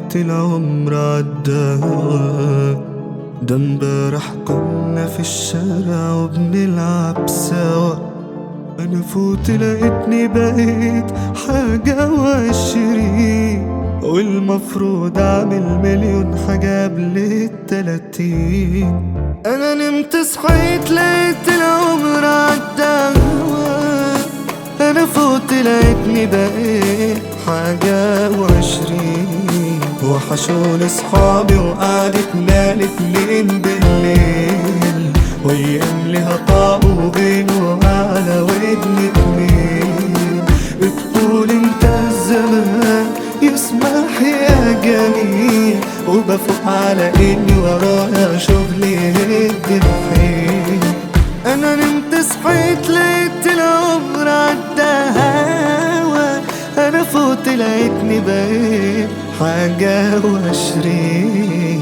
لقيت العمر عدى ده امبارح كنا في الشارع وبنلعب سوا انا فوت لقيتني بقيت حاجة وعشرين والمفروض اعمل مليون حاجة قبل التلاتين انا نمت صحيت لقيت العمر عدى انا فوت لقيتني بقيت حاجة وعشرين وحشوني صحابي وقعدتنا الاتنين بالليل وايام ليها طعم وغنوة على ودني اتنين بتقول انت الزمان يسمح يا جميل وبفوق على اني ورايا شغلي هد الحين انا نمت صحيت لقيت العمر عدى هوا انا فوت لقيتني بقيت حاجة وعشرين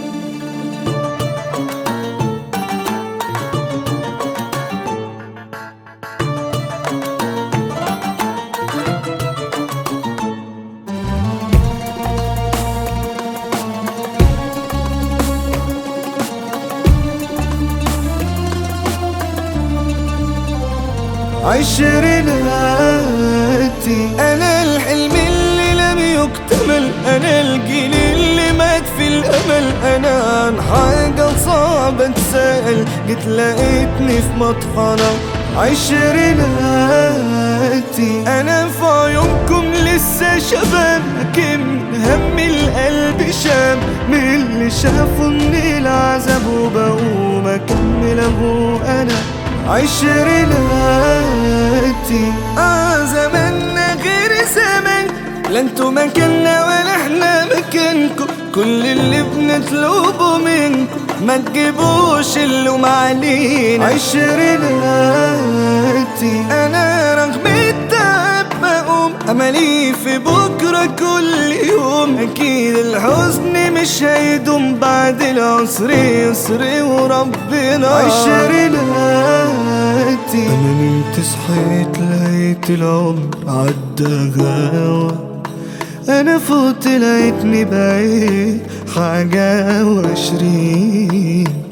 عشريناتي انا الحلم اللي لم يكتمل انا الجيل اللي مات في الامل انا عن حاجة صعبة اتسأل جيت لقيتني في مطحنة عشريناتي انا في عيونكم لسه شباب لكن هم القلب شاب من اللي شافوا من العذاب وبقوم اكمل ابو انا عشريناتي اه زماننا غير زمان لا انتوا مكاننا ولا احنا مكانكم كل اللي بنطلبه منكم ما تجيبوش اللوم علينا عشريناتي انا رغم التعب بقوم املي في بكره كل يوم اكيد الحزن مش هيدوم بعد العسر يسر وربنا عشريناتي انا نمت صحيت لقيت العمر عدى غاوى انا فوت لقيتني بقيت حاجة وعشرين